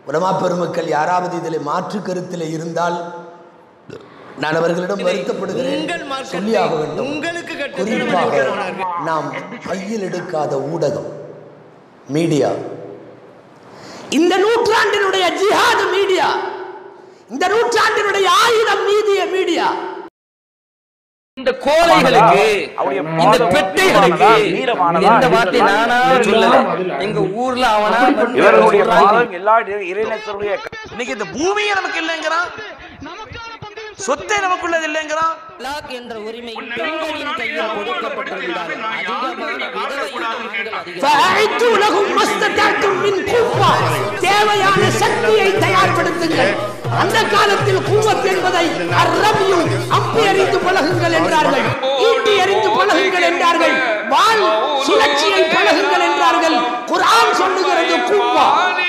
உலமா பெருமக்கள் யாராவது இதில் மாற்று கருத்தில் இருந்தால் நான் அவர்களிடம் வருத்தப்படுகிறேன் உங்கள் மார்க்கத்தை சொல்லியாக வேண்டும் உங்களுக்கு கற்றுத் தர குறிப்பாக மறுக்கிறார்கள். நாம் கையில் எடுக்காத ஊடகம் மீடியா இந்த நூற்றாண்டினுடைய ஜிஹாது மீடியா இந்த நூற்றாண்டினுடைய ஆயுதம் மீதிய மீடியா இந்த கோழைகளுக்கு அவருடைய இந்த பாதம் பெட்டைகளுக்கு வீரமானதா, எந்த வார்த்தை நானா சொல்லல எங்க ஊர்ல அவனா வந்து இவர்களுடைய சொல்றாங்க. பாதம் எல்லா இறைநேசருடைய இன்னைக்கு இந்த பூமியே நமக்கு இல்லைங்கிறான் சொத்தே நமக்குள்ளது இல்லைங்கிறான் தலாக் என்ற உரிமை பெண்களின் கையில் கொடுக்கப்பட்டிருந்தால் அதிகமான விதவை பெண்கள் அதிகம் فأعدوا لهم ما استطعتم من قوة. தேவையான சக்தியை தயார்படுத்துங்கள் அந்த காலத்தில் கூவத் என்பதை அர்ரபியும் அம்பி எறிந்து பழகுங்கள் என்றார்கள் ஈட்டி எறிந்து பழகுங்கள் என்றார்கள் வாள் சுழற்சியை பழகுங்கள் என்றார்கள் குர்ஆன் சொல்லுகிறது கூவா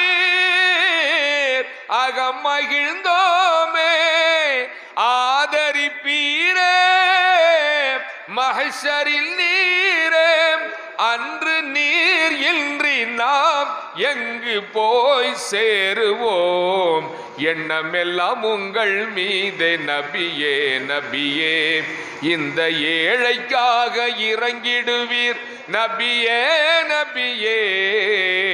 நீர் அகமகிழ்ந்தோமே ஆதரிப்பீரே மகஷரில் நீரே அன்று நீர் இன்றி நாம் எங்கு போய் சேருவோம் எண்ணமெல்லாம் உங்கள் மீதே நபியே நபியே இந்த ஏழைக்காக இறங்கிடுவீர் நபியே நபியே